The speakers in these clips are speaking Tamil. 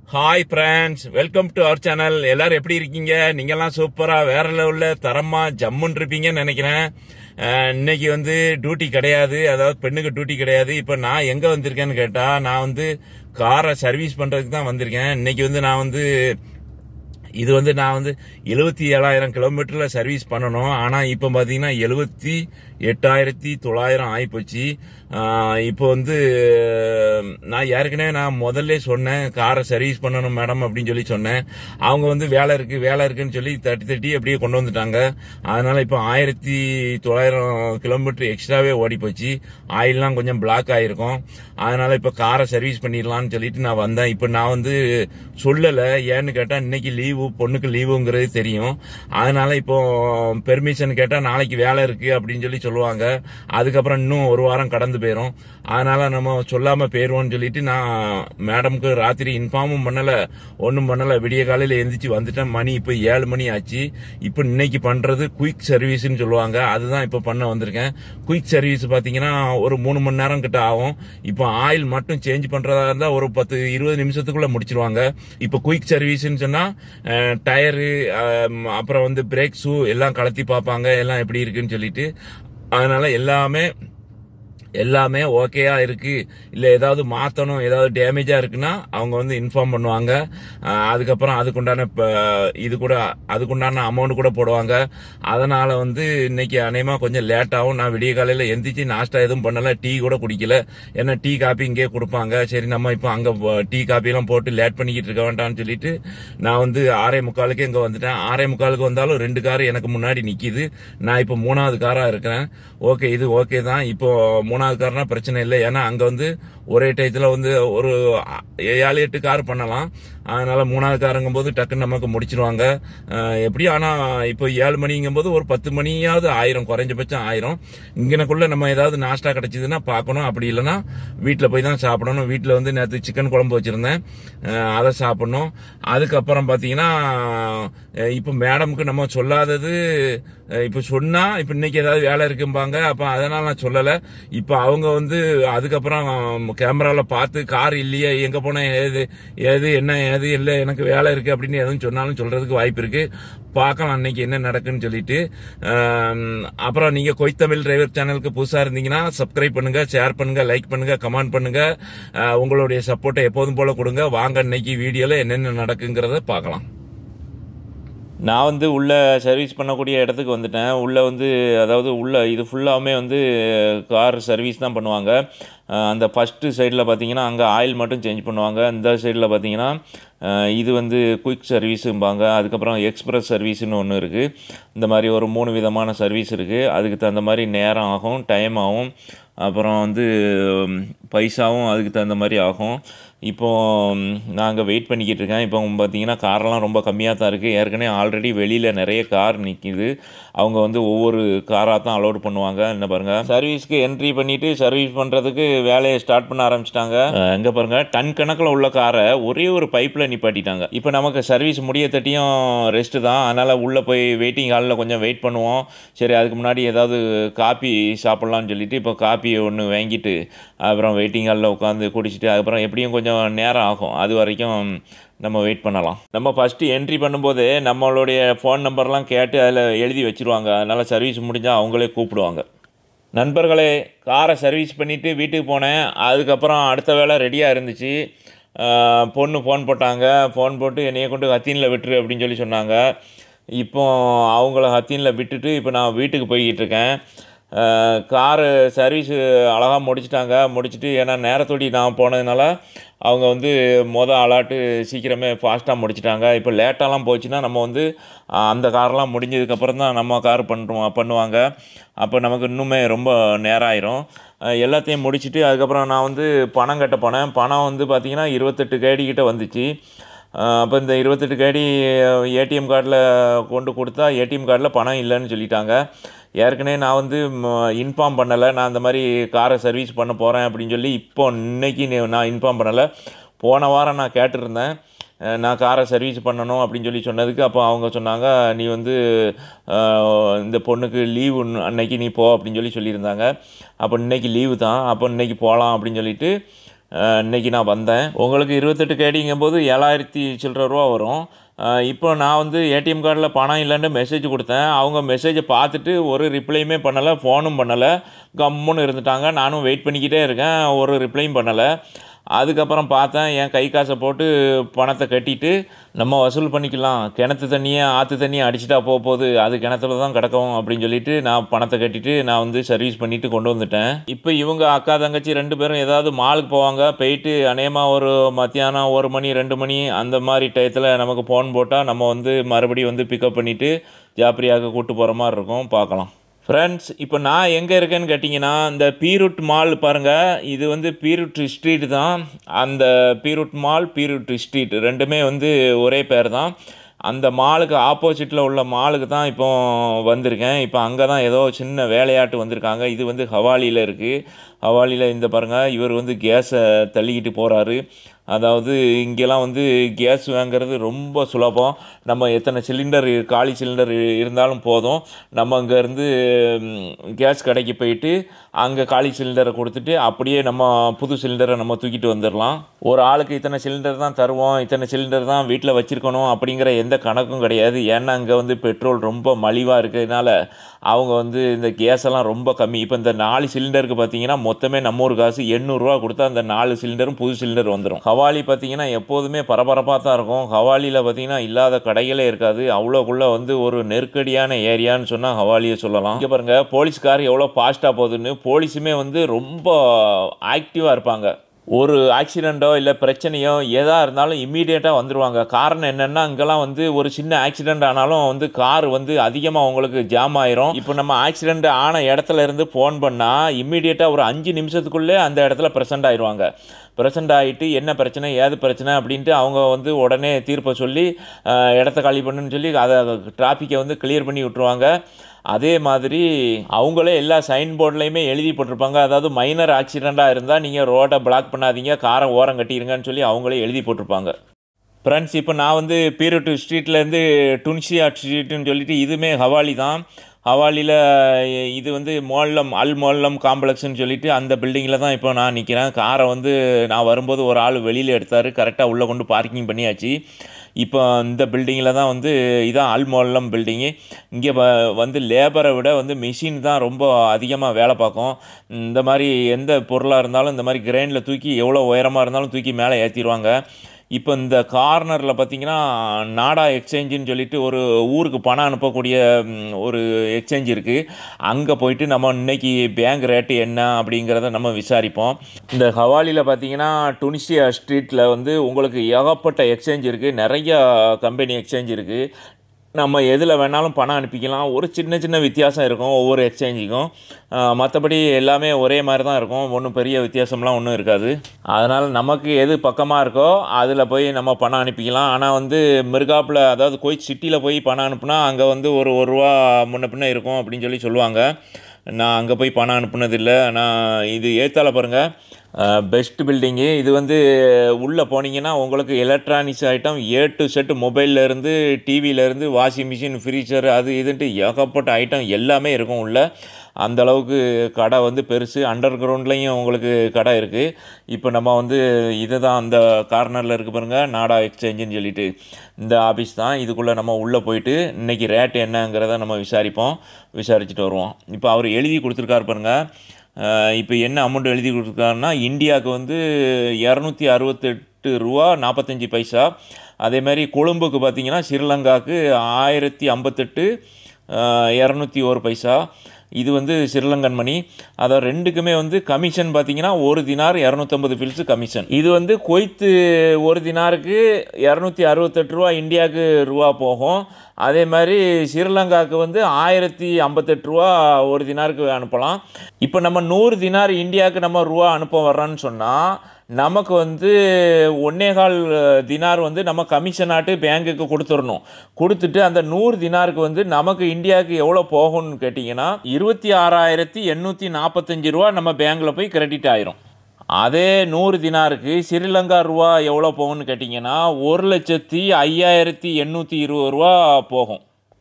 hi friends welcome to our channel எல்லாரும் எப்படி இருக்கீங்க நீங்கெல்லாம் சூப்பரா வேற லெவல்ல தரமா ஜம்முன்னு இருப்பீங்கன்னு நினைக்கிறேன் அஹ், இன்னைக்கு வந்து டியூட்டி கிடையாது அதாவது பெண்ணுக்கு டியூட்டி கிடையாது இப்ப நான் எங்க வந்திருக்கேன்னு கேட்டா நான் வந்து காரை சர்வீஸ் பண்றதுக்கு தான் வந்திருக்கேன் இன்னைக்கு வந்து நான் வந்து இது வந்து நான் வந்து எழுபத்தி ஏழாயிரம் கிலோமீட்டர்ல சர்வீஸ் பண்ணணும் ஆனா இப்ப பாத்தீங்கன்னா எழுபத்தி எட்டாயிரத்தி தொள்ளாயிரம் ஆயிப்போச்சு ஆஹ் இப்போ வந்து நான் ஏற்கனவே நான் முதல்ல சொன்னேன் காரை சர்வீஸ் பண்ணணும் மேடம் அப்படின்னு சொல்லி சொன்னேன் அவங்க வந்து வேலை இருக்கு வேலை இருக்குன்னு சொல்லி தட்டி தட்டி அப்படியே கொண்டு வந்துட்டாங்க அதனால இப்போ ஆயிரத்தி தொள்ளாயிரம் கிலோமீட்டர் எக்ஸ்ட்ராவே ஓடி போச்சு ஆயில்லாம் கொஞ்சம் பிளாக் ஆயிருக்கும் அதனால இப்ப காரை சர்வீஸ் பண்ணிடலாம்னு சொல்லிட்டு நான் வந்தேன் இப்ப நான் வந்து சொல்லல ஏன்னு கேட்டா இன்னைக்கு லீவு பொண்ணுக்கு லீவுங்கிறது தெரியும் அதனால இப்போ பெர்மிஷன் கேட்டா நாளைக்கு வேலை இருக்கு அப்படின்னு சொல்லி சொல்லுவாங்க அதுக்கப்புறம் இன்னும் ஒரு வாரம் கடந்து போயிரும் அதனால நம்ம சொல்லாம போயிருவோம்னு சொல்லிட்டு நான் மேடம்க்கு ராத்திரி இன்ஃபார்மும் பண்ணல ஒன்றும் பண்ணல விடிய காலையில எந்திரிச்சு வந்துட்டேன் மணி இப்போ ஏழு மணி ஆச்சு இப்போ இன்னைக்கு பண்றது குயிக் சர்வீஸ்னு சொல்லுவாங்க அதுதான் இப்போ பண்ண வந்திருக்கேன் குயிக் சர்வீஸ் பாத்தீங்கன்னா ஒரு மூணு மணி நேரம் கிட்ட ஆகும் இப்போ ஆயில் மட்டும் சேஞ்ச் பண்றதா இருந்தா ஒரு பத்து இருபது நிமிஷத்துக்குள்ள முடிச்சிருவாங்க இப்போ குயிக் சர்வீஸ்னு சொன்னா அஹ், டயரு அஹ், அப்புறம் வந்து பிரேக் ஷூ எல்லாம் கலத்தி பார்ப்பாங்க எல்லாம் எப்படி இருக்குன்னு சொல்லிட்டு அதனால எல்லாமே எல்லாமே ஓகேயா இருக்கு இல்ல ஏதாவது மாத்தணும் ஏதாவது டேமேஜா இருக்குன்னா அவங்க வந்து இன்ஃபார்ம் பண்ணுவாங்க அஹ் அதுக்கப்புறம் அதுக்குண்டான ப- இது கூட அதுக்குண்டான அமௌண்ட் கூட போடுவாங்க அதனால வந்து இன்னைக்கு அநேகமா கொஞ்சம் லேட் ஆகும் நான் விடிய காலையில எந்திரிச்சு நாஸ்டா எதுவும் பண்ணல டீ கூட குடிக்கல ஏன்னா டீ காபி இங்கே கொடுப்பாங்க சரி நம்ம இப்போ அங்க ப- டீ காபி எல்லாம் போட்டு லேட் பண்ணிக்கிட்டு இருக்க வேண்டாம்னு சொல்லிட்டு நான் வந்து ஆறே முக்காலுக்கு இங்க வந்துட்டேன் ஆறே முக்காலுக்கு வந்தாலும் ரெண்டு கார் எனக்கு முன்னாடி நிக்குது நான் இப்போ மூணாவது காரா இருக்கிறேன் ஓகே இது ஓகே தான் இப்போ மூணாவது கார்னா பிரச்சனை இல்லை ஏன்னா அங்க வந்து ஒரே டயத்துல வந்து ஒரு ஏழு எட்டு கார் பண்ணலாம் அதனால மூணாவது காருங்கும் போது டக்குன்னு நமக்கு முடிச்சிருவாங்க அஹ் எப்படி ஆனா இப்போ ஏழு மணிங்கும் போது ஒரு பத்து மணியாவது ஆயிரம் குறைஞ்சபட்சம் ஆயிரம் இங்கனக்குள்ள நம்ம ஏதாவது நாஸ்டா கிடைச்சதுன்னா பார்க்கணும் அப்படி இல்லைன்னா வீட்டில் போய் தான் சாப்பிடணும் வீட்டில் வந்து நேற்று சிக்கன் குழம்பு வச்சிருந்தேன் அஹ் அதை சாப்பிடணும் அதுக்கப்புறம் பார்த்தீங்கன்னா அஹ் இப்போ மேடம்க்கு நம்ம சொல்லாதது அஹ் இப்போ சொன்னா இப்போ இன்னைக்கு ஏதாவது வேலை இருக்கும்பாங்க அப்ப அதனால நான் சொல்லல இப்போ அவங்க வந்து அதுக்கப்புறம் கேமரால பார்த்து கார் இல்லையே எங்க போனேன் ஏது ஏது என்ன ஏது இல்லை எனக்கு வேலை இருக்கு அப்படின்னு எதுவும் சொன்னாலும் சொல்றதுக்கு வாய்ப்பு இருக்கு பார்க்கலாம் அன்னைக்கு என்ன நடக்குன்னு சொல்லிட்டு அஹ் அப்புறம் நீங்க கொய்த்தமிழ் டிரைவர் சேனலுக்கு புதுசா இருந்தீங்கன்னா சப்ஸ்கிரைப் பண்ணுங்க ஷேர் பண்ணுங்க லைக் பண்ணுங்க கமெண்ட் பண்ணுங்க அஹ் உங்களுடைய சப்போர்ட்டை எப்போதும் போல கொடுங்க வாங்க இன்னைக்கு வீடியோல என்னென்ன நடக்குங்கிறத பார்க்கலாம் நான் வந்து உள்ள சர்வீஸ் பண்ணக்கூடிய இடத்துக்கு வந்துட்டேன் உள்ள வந்து அதாவது உள்ள இது ஃபுல்லாமே வந்து கார் சர்வீஸ் தான் பண்ணுவாங்க அஹ் அந்த ஃபஸ்ட்டு சைடில் பார்த்தீங்கன்னா அங்கே ஆயில் மட்டும் சேஞ்ச் பண்ணுவாங்க இந்த சைடில் பார்த்தீங்கன்னா அஹ் இது வந்து குயிக் சர்வீஸும்பாங்க அதுக்கப்புறம் எக்ஸ்பிரஸ் சர்வீஸ்னு ஒன்று இருக்குது இந்த மாதிரி ஒரு மூணு விதமான சர்வீஸ் இருக்குது அதுக்கு தகுந்த மாதிரி நேரம் ஆகும் டைம் ஆகும் அப்புறம் வந்து ம், பைசாவும் அதுக்கு தகுந்த மாதிரி ஆகும் இப்போ நாங்கள் வெயிட் பண்ணிக்கிட்டு இருக்கேன் இப்போ பார்த்தீங்கன்னா காரெல்லாம் ரொம்ப கம்மியாக தான் இருக்குது ஏற்கனவே ஆல்ரெடி வெளியில் நிறைய கார் நிற்கிது அவங்க வந்து ஒவ்வொரு காராக தான் அலோட் பண்ணுவாங்க என்ன பாருங்கள் சர்வீஸ்க்கு என்ட்ரி பண்ணிவிட்டு சர்வீஸ் பண்ணுறதுக்கு வேலையை ஸ்டார்ட் பண்ண ஆரம்பிச்சிட்டாங்க எங்கே பாருங்கள் டன் கணக்கில் உள்ள காரை ஒரே ஒரு பைப்பில் நிப்பாட்டிட்டாங்க இப்போ நமக்கு சர்வீஸ் முடிய தட்டியும் ரெஸ்ட்டு தான் அதனால் உள்ளே போய் வெயிட்டிங் ஹாலில் கொஞ்சம் வெயிட் பண்ணுவோம் சரி அதுக்கு முன்னாடி ஏதாவது காப்பி சாப்பிட்லான்னு சொல்லிட்டு இப்போ காப்பி ஒன்று வாங்கிட்டு அப்புறம் வெயிட்டிங் ஹாலில் உட்காந்து குடிச்சிட்டு அதுக்கப்புறம் எப்படியும் கொஞ்சம் நேரம் ஆகும் அது வரைக்கும் நம்ம வெயிட் பண்ணலாம் நம்ம ஃபஸ்ட்டு என்ட்ரி பண்ணும்போது நம்மளுடைய ஃபோன் நம்பர்லாம் கேட்டு அதில் எழுதி வச்சுருவாங்க அதனால் சர்வீஸ் முடிஞ்சால் அவங்களே கூப்பிடுவாங்க நண்பர்களே காரை சர்வீஸ் பண்ணிவிட்டு வீட்டுக்கு போனேன் அதுக்கப்புறம் அடுத்த வேலை ரெடியாக இருந்துச்சு ஆஹ் பொண்ணு ஃபோன் போட்டாங்க ஃபோன் போட்டு என்னைய கொண்டு ஹத்தீனில் விட்டுரு அப்படின்னு சொல்லி சொன்னாங்க இப்போ அவங்கள ஹத்தீனில் விட்டுட்டு இப்போ நான் வீட்டுக்கு போய்கிட்டு இருக்கேன் காரு சர்வீஸ் அழகாக முடிச்சிட்டாங்க முடிச்சிட்டு ஏன்னா நேரத்தோடி நான் போனதுனால அவங்க வந்து மொதல் அலாட்டு சீக்கிரமே ஃபாஸ்ட்டாக முடிச்சிட்டாங்க இப்போ லேட்டாலாம் போச்சுன்னா நம்ம வந்து ஆஹ், அந்த கார்லாம் முடிஞ்சதுக்கப்புறம் தான் நம்ம கார் பண்ணுறோம் பண்ணுவாங்க அப்போ நமக்கு இன்னுமே ரொம்ப நேரம் ஆயிரும் அஹ், எல்லாத்தையும் முடிச்சிட்டு அதுக்கப்புறம் நான் வந்து பணம் கட்ட போனேன் பணம் வந்து பார்த்திங்கன்னா இருபத்தெட்டு கேடி கிட்ட வந்துச்சு அப்போ இந்த இருபத்தெட்டு கேடி ஏடிஎம் கார்டில் கொண்டு கொடுத்தா ஏடிஎம் கார்டில் பணம் இல்லைன்னு சொல்லிட்டாங்க ஏற்கனவே நான் வந்து இன்ஃபார்ம் பண்ணலை நான் இந்த மாதிரி காரை சர்வீஸ் பண்ண போகிறேன் அப்படின்னு சொல்லி இப்போ இன்னைக்கு நீ- நான் இன்ஃபார்ம் பண்ணலை போன வாரம் நான் கேட்டிருந்தேன் அஹ் நான் காரை சர்வீஸ் பண்ணணும் அப்படின்னு சொல்லி சொன்னதுக்கு அப்போ அவங்க சொன்னாங்க நீ வந்து அஹ், இந்த பொண்ணுக்கு லீவு அன்னைக்கு நீ போ அப்படின்னு சொல்லி சொல்லியிருந்தாங்க அப்போ இன்னைக்கு லீவு தான் அப்போ இன்னைக்கு போகலாம் அப்படின்னு சொல்லிட்டு அஹ், இன்னைக்கு நான் வந்தேன் உங்களுக்கு இருபத்தெட்டு கேடிங்கும் போது ஏழாயிரத்தி சில்லற ரூபா வரும் அஹ், இப்போ நான் வந்து ஏடிஎம் கார்டில் பணம் இல்லைன்னு மெசேஜ் கொடுத்தேன் அவங்க மெசேஜை பார்த்துட்டு ஒரு ரிப்ளையுமே பண்ணலை ஃபோனும் பண்ணலை கம்முன்னு இருந்துட்டாங்க நானும் வெயிட் பண்ணிக்கிட்டே இருக்கேன் ஒரு ரிப்ளையும் பண்ணலை அதுக்கப்புறம் பார்த்தேன் என் கை காசை போட்டு பணத்தை கட்டிட்டு நம்ம வசூல் பண்ணிக்கலாம் கிணத்து தண்ணியை ஆற்று தண்ணியை அடிச்சிட்டா போக போகுது அது கிணத்துல தான் கிடக்கும் அப்படின்னு சொல்லிட்டு நான் பணத்தை கட்டிட்டு நான் வந்து சர்வீஸ் பண்ணிட்டு கொண்டு வந்துட்டேன் இப்போ இவங்க அக்கா தங்கச்சி ரெண்டு பேரும் ஏதாவது மாலுக்கு போவாங்க போயிட்டு அநேகமாக ஒரு மத்தியானம் ஒரு மணி ரெண்டு மணி அந்த மாதிரி டயத்தில் நமக்கு ஃபோன் போட்டால் நம்ம வந்து மறுபடியும் வந்து பிக்கப் பண்ணிவிட்டு ஜாப்ரியாக கூட்டு போகிற மாதிரி இருக்கும் பார்க்கலாம் ஃப்ரெண்ட்ஸ் இப்போ நான் எங்கே இருக்கேன்னு கேட்டிங்கன்னா இந்த பீருட் மால் பாருங்கள் இது வந்து பீருட் ஸ்ட்ரீட் தான் அந்த பீருட் மால் பீருட் ஸ்ட்ரீட் ரெண்டுமே வந்து ஒரே பேர் தான் அந்த மாலுக்கு ஆப்போசிட்டில் உள்ள மாலுக்கு தான் இப்போ வந்திருக்கேன் இப்போ அங்கே தான் ஏதோ சின்ன வேலையாட்டு வந்திருக்காங்க இது வந்து ஹவாலியில் இருக்குது ஹவாலியில் இந்த பாருங்கள் இவர் வந்து கேஸை தள்ளிக்கிட்டு போகிறாரு அதாவது இங்கெல்லாம் வந்து கேஸ் வாங்குறது ரொம்ப சுலபம் நம்ம எத்தனை சிலிண்டர் காலி சிலிண்டர் இருந்தாலும் போதும் நம்ம அங்கேருந்து கேஸ் கடைக்கு போயிட்டு அங்கே காலி சிலிண்டரை கொடுத்துட்டு அப்படியே நம்ம புது சிலிண்டரை நம்ம தூக்கிட்டு வந்துடலாம் ஒரு ஆளுக்கு இத்தனை சிலிண்டர் தான் தருவோம் இத்தனை சிலிண்டர் தான் வீட்டில் வச்சுருக்கணும் அப்படிங்கிற எந்த கணக்கும் கிடையாது ஏன்னா அங்கே வந்து பெட்ரோல் ரொம்ப மலிவாக இருக்கிறதுனால அவங்க வந்து இந்த கேஸ் எல்லாம் ரொம்ப கம்மி இப்போ இந்த நாலு சிலிண்டருக்கு பார்த்தீங்கன்னா மொத்தமே நம்ம ஊர் காசு எண்ணூறுரூவா கொடுத்தா அந்த நாலு சிலிண்டரும் புது சிலிண்டர் வந்துடும் ஹவாலி பார்த்தீங்கன்னா எப்போதுமே பரபரப்பாக தான் இருக்கும் ஹவாலியில் பார்த்தீங்கன்னா இல்லாத கடைகளே இருக்காது அவ்வளோக்குள்ளே வந்து ஒரு நெருக்கடியான ஏரியான்னு சொன்னால் ஹவாலியை சொல்லலாம் இங்கே பாருங்கள் போலீஸ்கார் எவ்வளோ ஃபாஸ்ட்டாக போகுதுன்னு போலீஸுமே வந்து ரொம்ப ஆக்டிவாக இருப்பாங்க ஒரு ஆக்சிடெண்ட்டோ இல்லை பிரச்சனையோ எதாக இருந்தாலும் இம்மீடியட்டாக வந்துடுவாங்க காரணம் என்னென்னா அங்கெல்லாம் வந்து ஒரு சின்ன ஆக்சிடெண்ட் ஆனாலும் வந்து கார் வந்து அதிகமாக உங்களுக்கு ஜாம் ஆயிரும் இப்போ நம்ம ஆக்சிடெண்ட் ஆன இடத்துல இருந்து ஃபோன் பண்ணால் இம்மீடியட்டாக ஒரு அஞ்சு நிமிஷத்துக்குள்ளே அந்த இடத்துல ப்ரெசென்ட் ஆயிடுவாங்க ப்ரெசென்ட் ஆகிட்டு என்ன பிரச்சனை ஏது பிரச்சனை அப்படின்ட்டு அவங்க வந்து உடனே தீர்ப்பை சொல்லி அஹ், இடத்த காலி பண்ணுன்னு சொல்லி அதை டிராஃபிக்கை வந்து கிளியர் பண்ணி விட்ருவாங்க அதே மாதிரி அவங்களே எல்லா சைன் போர்ட்லேயுமே எழுதி போட்டிருப்பாங்க அதாவது மைனர் ஆக்சிடெண்ட்டாக இருந்தால் நீங்கள் ரோட்டை பிளாக் பண்ணாதீங்க காரை ஓரம் கட்டிடுங்கன்னு சொல்லி அவங்களே எழுதி போட்டிருப்பாங்க ஃப்ரெண்ட்ஸ் இப்போ நான் வந்து பீரோட்டு ஸ்ட்ரீட்லேருந்து டுன்சியா ஸ்ட்ரீட்டுன்னு சொல்லிட்டு இதுவுமே ஹவாலி தான் ஹவாலியில் இது வந்து மோல்லம் அல் மோல்லம் காம்ப்ளெக்ஸ்னு சொல்லிட்டு அந்த பில்டிங்கில் தான் இப்போ நான் நிற்கிறேன் காரை வந்து நான் வரும்போது ஒரு ஆள் வெளியில் எடுத்தார் கரெக்டாக உள்ளே கொண்டு பார்க்கிங் பண்ணியாச்சு இப்போ இந்த பில்டிங்கில் தான் வந்து இதான் அல் மோல்லம் பில்டிங்கு இங்கே வ- வந்து லேபரை விட வந்து மிஷின் தான் ரொம்ப அதிகமாக வேலை பார்க்கும் இந்த மாதிரி எந்த பொருளாக இருந்தாலும் இந்த மாதிரி கிரைண்டில் தூக்கி எவ்வளோ உயரமாக இருந்தாலும் தூக்கி மேலே ஏற்றிடுவாங்க இப்போ இந்த கார்னரில் பார்த்தீங்கன்னா நாடா எக்ஸ்சேஞ்சுன்னு சொல்லிட்டு ஒரு ஊருக்கு பணம் அனுப்பக்கூடிய ம், ஒரு எக்ஸ்சேஞ்ச் இருக்குது அங்கே போயிட்டு நம்ம இன்னைக்கு பேங்க் ரேட்டு என்ன அப்படிங்கிறத நம்ம விசாரிப்போம் இந்த ஹவாலியில் பார்த்தீங்கன்னா டுனிசியா ஸ்ட்ரீட்டில் வந்து உங்களுக்கு ஏகப்பட்ட எக்ஸ்சேஞ்ச் இருக்குது நிறைய கம்பெனி எக்ஸ்சேஞ்ச் இருக்குது நம்ம எதில் வேணாலும் பணம் அனுப்பிக்கலாம் ஒரு சின்ன சின்ன வித்தியாசம் இருக்கும் ஒவ்வொரு எக்ஸ்சேஞ்சுக்கும் மற்றபடி எல்லாமே ஒரே மாதிரி தான் இருக்கும் ஒன்றும் பெரிய வித்தியாசம்லாம் ஒன்றும் இருக்காது அதனால் நமக்கு எது பக்கமாக இருக்கோ அதில் போய் நம்ம பணம் அனுப்பிக்கலாம் ஆனால் வந்து மிருகாப்பில் அதாவது கோயில் சிட்டியில் போய் பணம் அனுப்புனா அங்கே வந்து ஒரு ஒரு ரூபா முன்ன பின்ன இருக்கும் அப்படின்னு சொல்லி சொல்லுவாங்க நான் அங்கே போய் பணம் அனுப்புனதில்லை ஆனால் இது ஏத்தால பாருங்கள் பெஸ்ட் பில்டிங்கு இது வந்து உள்ளே போனீங்கன்னா உங்களுக்கு electronics item A to Z மொபைல்லேருந்து டிவியிலேருந்து வாஷிங் மிஷின் ஃப்ரீசர் அது இதுன்ட்டு ஏகப்பட்ட ஐட்டம் எல்லாமே இருக்கும் உள்ள அந்த அளவுக்கு கடை வந்து பெருசு அண்டர் கிரவுண்ட்லேயும் உங்களுக்கு கடை இருக்குது இப்போ நம்ம வந்து இது தான் அந்த கார்னரில் இருக்கு பாருங்க நாடா எக்ஸ்சேஞ்சுன்னு சொல்லிட்டு இந்த ஆஃபீஸ் தான் இதுக்குள்ளே நம்ம உள்ளே போயிட்டு இன்றைக்கி ரேட் என்னங்கிறத நம்ம விசாரிப்போம் விசாரிச்சுட்டு வருவோம் இப்போ அவர் எழுதி கொடுத்துருக்காரு பாருங்க அஹ் இப்போ என்ன அமௌண்ட் எழுதி கொடுத்துருக்காருன்னா இந்தியாவுக்கு வந்து இரநூத்தி அறுபத்தெட்டு ரூபா நாற்பத்தஞ்சு பைசா அதே மாதிரி கொழும்புக்கு பார்த்தீங்கன்னா ஸ்ரீலங்காவுக்கு ஆயிரத்தி ஐம்பத்தெட்டு இரநூத்தி ஒரு பைசா இது வந்து ஸ்ரீலங்கன் மணி அதை ரெண்டுக்குமே வந்து கமிஷன் பார்த்தீங்கன்னா ஒரு தினார் இரநூத்தம்பது பில்ஸு கமிஷன் இது வந்து கொய்த்து ஒரு தினாருக்கு இரநூத்தி அறுபத்தெட்டு ரூபா இந்தியாவுக்கு ரூபா போகும் அதே மாதிரி ஸ்ரீலங்காவுக்கு வந்து ஆயிரத்தி ஐம்பத்தெட்டு ரூபா ஒரு தினாருக்கு அனுப்பலாம் இப்போ நம்ம நூறு தினார் இந்தியாவுக்கு நம்ம ரூபா அனுப்ப வர்றோன்னு சொன்னால் நமக்கு வந்து ஒன்னே கால் தினார் வந்து நம்ம கமிஷன் ஆட்டு பேங்குக்கு கொடுத்துடணும் கொடுத்துட்டு அந்த நூறு தினாருக்கு வந்து நமக்கு இந்தியாவுக்கு எவ்வளோ போகும்னு கேட்டிங்கன்னா இருபத்தி ஆறாயிரத்தி எண்ணூற்றி நாற்பத்தஞ்சு ரூபா நம்ம பேங்க்கில் போய் கிரெடிட் ஆயிரும் அதே நூறு தினாருக்கு ஸ்ரீலங்கா ரூபா எவ்வளோ போகும்னு கேட்டிங்கன்னா ஒரு லட்சத்தி ஐயாயிரத்தி எண்ணூற்றி இருபது ரூபா போகும்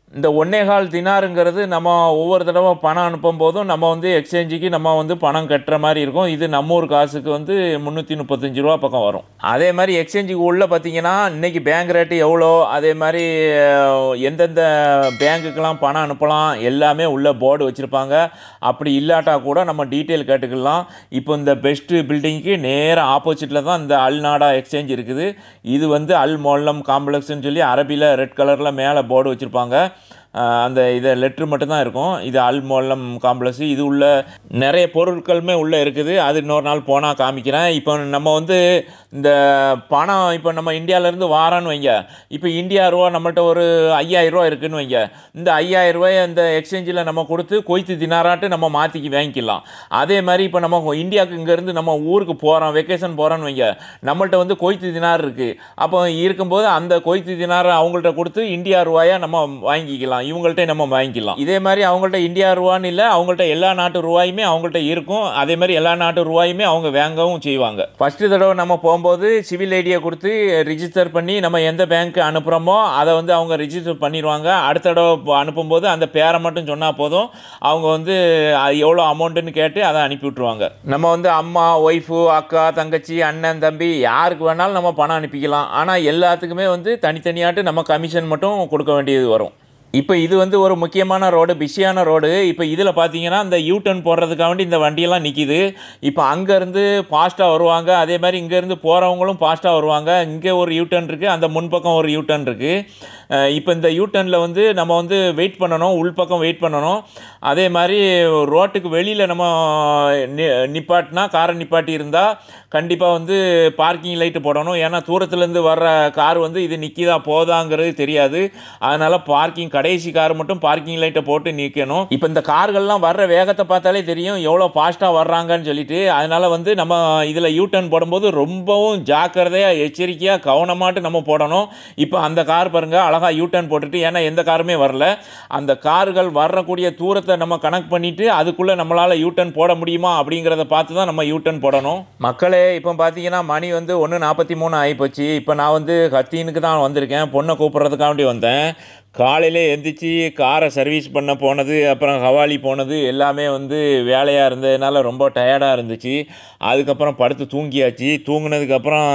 இந்த ஒன்னேகால் தினாருங்கிறது நம்ம ஒவ்வொரு தடவை பணம் அனுப்பும் போதும் நம்ம வந்து எக்ஸ்சேஞ்சுக்கு நம்ம வந்து பணம் கட்டுற மாதிரி இருக்கும் இது நம்ம ஊர் காசுக்கு வந்து முந்நூற்றி முப்பத்தஞ்சு ரூபா பக்கம் வரும் அதே மாதிரி எக்ஸ்சேஞ்சுக்கு உள்ள பார்த்தீங்கன்னா இன்னைக்கு பேங்க் ரேட்டு எவ்வளோ அதே மாதிரி அஹ், எந்தெந்த பேங்க்குக்கெல்லாம் பணம் அனுப்பலாம் எல்லாமே உள்ள போர்டு வச்சுருப்பாங்க அப்படி இல்லாட்டா கூட நம்ம டீட்டெயில் கேட்டுக்கலாம் இப்போ இந்த பெஸ்ட்டு பில்டிங்க்கு நேராக ஆப்போசிட்டில் தான் இந்த அல்நாடா எக்ஸ்சேஞ்ச் இருக்குது இது வந்து அல் மொல்லம் காம்ப்ளெக்ஸ்னு சொல்லி அரபியில் ரெட் கலரில் மேலே போர்டு வச்சுருப்பாங்க ஆஹ் அந்த இதை லெட்ரு மட்டும்தான் இருக்கும் இது அல் மொல்லம் காம்ப்ளெக்ஸ் இது உள்ள நிறைய பொருட்களுமே உள்ளே இருக்குது அது இன்னொரு நாள் போனால் காமிக்கிறேன் இப்போ நம்ம வந்து இந்த பணம் இப்போ நம்ம இந்தியாவிலேருந்து வாரான்னு வைங்க இப்போ இந்தியா ரூபா நம்மள்ட்ட ஒரு ஐயாயிரம் ரூபா இருக்குன்னு வைங்க இந்த ஐயாயிரம் ரூபாயை இந்த எக்ஸ்சேஞ்சில் நம்ம கொடுத்து கொய்த்து தினாராட்டு நம்ம மாற்றிக்கி வாங்கிக்கலாம் அதே மாதிரி இப்போ நம்ம இந்தியாவுக்கு இங்கேருந்து நம்ம ஊருக்கு போகிறோம் வெக்கேஷன் போகிறோன்னு வைங்க நம்மள்ட்ட வந்து கொய்த்து தினார் இருக்குது அப்போ இருக்கும்போது அந்த கொய்த்து தினாரை அவங்கள்ட்ட கொடுத்து இந்தியா ரூபாயை நம்ம வாங்கிக்கலாம் இவங்கள்ட்ட நம்ம வாங்கிக்கலாம் இதே மாதிரி அவங்கள்ட்ட இந்தியா ரூபான்னு இல்லை அவங்கள்ட்ட எல்லா நாட்டு ரூபாயுமே அவங்கள்ட்ட இருக்கும் அதே மாதிரி எல்லா நாட்டு ரூபாயுமே அவங்க வாங்கவும் செய்வாங்க ஃபஸ்ட்டு தடவை நம்ம போகும்போது சிவில் ஐடியை கொடுத்து ரிஜிஸ்டர் பண்ணி நம்ம எந்த பேங்க் அனுப்புகிறோமோ அதை வந்து அவங்க ரிஜிஸ்டர் பண்ணிடுவாங்க அடுத்த தடவை ப- அனுப்பும்போது அந்த பேரை மட்டும் சொன்னால் போதும் அவங்க வந்து அது எவ்வளோ அமௌண்ட்டுன்னு கேட்டு அதை அனுப்பி விட்ருவாங்க நம்ம வந்து அம்மா ஒய்ஃபு அக்கா தங்கச்சி அண்ணன் தம்பி யாருக்கு வேணாலும் நம்ம பணம் அனுப்பிக்கலாம் ஆனால் எல்லாத்துக்குமே வந்து தனித்தனியாட்டு நம்ம கமிஷன் மட்டும் கொடுக்க வேண்டியது வரும் இப்போ இது வந்து ஒரு முக்கியமான ரோடு பிஸியான ரோடு இப்போ இதில் பார்த்தீங்கன்னா இந்த யூ டர்ன் போடுறதுக்காக வேண்டி இந்த வண்டியெல்லாம் நிற்கிது இப்போ அங்கேருந்து ஃபாஸ்ட்டாக வருவாங்க அதே மாதிரி இங்கேருந்து போகிறவங்களும் ஃபாஸ்ட்டாக வருவாங்க இங்கே ஒரு யூ டர்ன் இருக்குது அந்த முன்பக்கம் ஒரு யூ டர்ன் இருக்குது இப்போ இந்த யூ டர்னில் வந்து நம்ம வந்து வெயிட் பண்ணணும் உள்பக்கம் வெயிட் பண்ணணும் அதே மாதிரி ரோட்டுக்கு வெளியில் நம்ம நி நிப்பாட்டினா காரை நிப்பாட்டி இருந்தால் கண்டிப்பாக வந்து பார்க்கிங் லைட்டு போடணும் ஏன்னா தூரத்துலேருந்து வர்ற கார் வந்து இது நிற்கிதா போதாங்கிறது தெரியாது அதனால் பார்க்கிங் கடைசி கார் மட்டும் பார்க்கிங் லைட்டை போட்டு நிற்கணும் இப்போ இந்த கார்கள்லாம் வர்ற வேகத்தை பார்த்தாலே தெரியும் எவ்வளோ ஃபாஸ்ட்டாக வர்றாங்கன்னு சொல்லிட்டு அதனால் வந்து நம்ம இதில் யூ டர்ன் போடும்போது ரொம்பவும் ஜாக்கிரதையாக எச்சரிக்கையாக கவனமாட்டு நம்ம போடணும் இப்போ அந்த கார் பாருங்கள் அழகாக யூ டர்ன் போட்டுட்டு ஏன்னா எந்த காருமே வரல அந்த கார்கள் வரக்கூடிய தூரத்தை நம்ம கனெக்ட் பண்ணிவிட்டு அதுக்குள்ளே நம்மளால் யூ டர்ன் போட முடியுமா அப்படிங்கிறத பார்த்து தான் நம்ம யூ டர்ன் போடணும் மக்களே இப்போ பார்த்தீங்கன்னா மணி வந்து ஒன்று நாற்பத்தி மூணு ஆகிப்போச்சு இப்போ நான் வந்து கத்தீனுக்கு தான் வந்திருக்கேன் பொண்ணை கூப்பிட்றதுக்காண்டி வந்தேன் காலையிலே எந்திரிச்சு காரை சர்வீஸ் பண்ண போனது அப்புறம் ஹவாலி போனது எல்லாமே வந்து வேலையாக இருந்ததுனால ரொம்ப டயர்டாக இருந்துச்சு அதுக்கப்புறம் படுத்து தூங்கியாச்சு தூங்குனதுக்கப்புறம்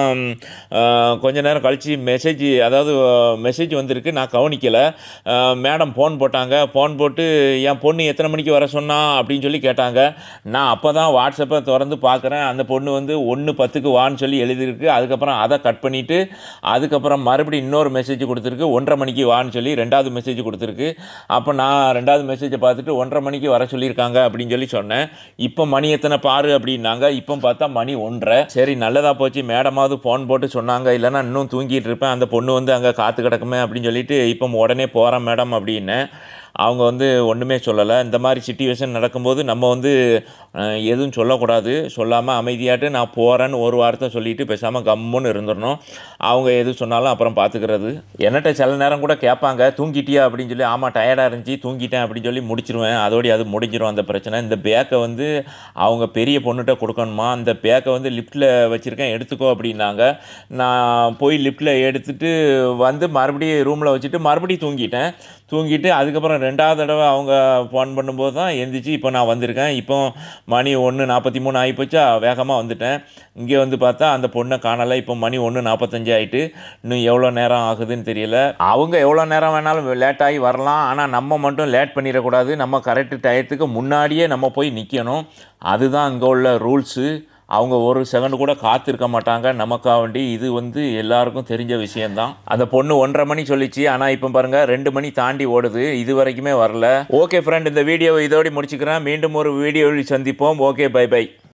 ஆஹ், கொஞ்ச நேரம் கழித்து மெசேஜ் அதாவது மெசேஜ் வந்திருக்கு நான் கவனிக்கலை மேடம் ஃபோன் போட்டாங்க ஃபோன் போட்டு என் பொண்ணு எத்தனை மணிக்கு வர சொன்னா அப்படின்னு சொல்லி கேட்டாங்க நான் அப்போ தான் வாட்ஸ்அப்பை திறந்து பார்க்குறேன் அந்த பொண்ணு வந்து ஒன்று பத்துக்கு வான்னு சொல்லி எழுதியிருக்கு அதுக்கப்புறம் அதை கட் பண்ணிவிட்டு அதுக்கப்புறம் மறுபடியும் இன்னொரு மெசேஜ் கொடுத்துருக்கு ஒன்றரை மணிக்கு வான்னு சொல்லி ரெண்டாவது மெசேஜ் கொடுத்துருக்கு அப்போ நான் ரெண்டாவது மெசேஜை பார்த்துட்டு ஒன்றரை மணிக்கு வர சொல்லியிருக்காங்க அப்படின்னு சொல்லி சொன்னேன் இப்போ மணி எத்தனை பாரு அப்படின்னாங்க இப்போ பார்த்தா மணி ஒன்றரை சரி நல்லதாக போச்சு மேடமாவது ஃபோன் போட்டு சொன்னாங்க இல்லைன்னா இன்னும் தூங்கிட்டு இருப்பேன் அந்த பொண்ணு வந்து அங்கே காத்து கிடக்குமே அப்படின்னு சொல்லிட்டு இப்போ உடனே போகிறேன் மேடம் அப்படின்னேன் அவங்க வந்து ஒன்றுமே சொல்லலை இந்த மாதிரி சுச்சுவேஷன் நடக்கும்போது நம்ம வந்து அஹ், எதுவும் சொல்லக்கூடாது சொல்லாமல் அமைதியாட்டு நான் போகிறேன்னு ஒரு வார்த்தை சொல்லிட்டு பேசாமல் கம்முன்னு இருந்துடணும் அவங்க எது சொன்னாலும் அப்புறம் பார்த்துக்கிறது என்னட்ட சில நேரம் கூட கேட்பாங்க தூங்கிட்டியா அப்படின்னு சொல்லி ஆமாம் டயர்டாக இருந்துச்சு தூங்கிட்டேன் அப்படின்னு சொல்லி முடிச்சிருவேன் அதோடய அது முடிஞ்சிரும் அந்த பிரச்சனை இந்த பேக்கை வந்து அவங்க பெரிய பொண்ணுகிட்ட கொடுக்கணுமா அந்த பேக்கை வந்து லிஃப்ட்டில் வச்சுருக்கேன் எடுத்துக்கோ அப்படின்னாங்க நான் போய் லிஃப்ட்டில் எடுத்துட்டு வந்து மறுபடியும் ரூமில் வச்சுட்டு மறுபடியும் தூங்கிட்டேன் தூங்கிட்டு அதுக்கப்புறம் ரெண்டாவது தடவை அவங்க ஃபோன் பண்ணும்போது தான் எந்திரிச்சு இப்போ நான் வந்திருக்கேன் இப்போ மணி ஒன்று நாற்பத்தி மூணு ஆகிப்போச்சா வேகமாக வந்துட்டேன் இங்கே வந்து பார்த்தா அந்த பொண்ணை காணலை இப்போ மணி ஒன்று நாற்பத்தஞ்சு ஆயிட்டு இன்னும் எவ்வளோ நேரம் ஆகுதுன்னு தெரியல அவங்க எவ்வளோ நேரம் வேணாலும் லேட் ஆகி வரலாம் ஆனால் நம்ம மட்டும் லேட் பண்ணிடக்கூடாது நம்ம கரெக்டு டயத்துக்கு முன்னாடியே நம்ம போய் நிற்கணும் அதுதான் இங்கே உள்ள ரூல்ஸு அவங்க ஒரு செகண்ட் கூட காத்திருக்க மாட்டாங்க நமக்காக வேண்டி இது வந்து எல்லாருக்கும் தெரிஞ்ச விஷயம்தான் அந்த பொண்ணு ஒன்றரை மணி சொல்லிச்சு ஆனால் இப்போ பாருங்க ரெண்டு மணி தாண்டி ஓடுது இது வரைக்குமே வரல ஓகே ஃப்ரெண்ட் இந்த வீடியோவை இதோட முடிச்சுக்கிறேன் மீண்டும் ஒரு வீடியோவில் சந்திப்போம் ஓகே பை பை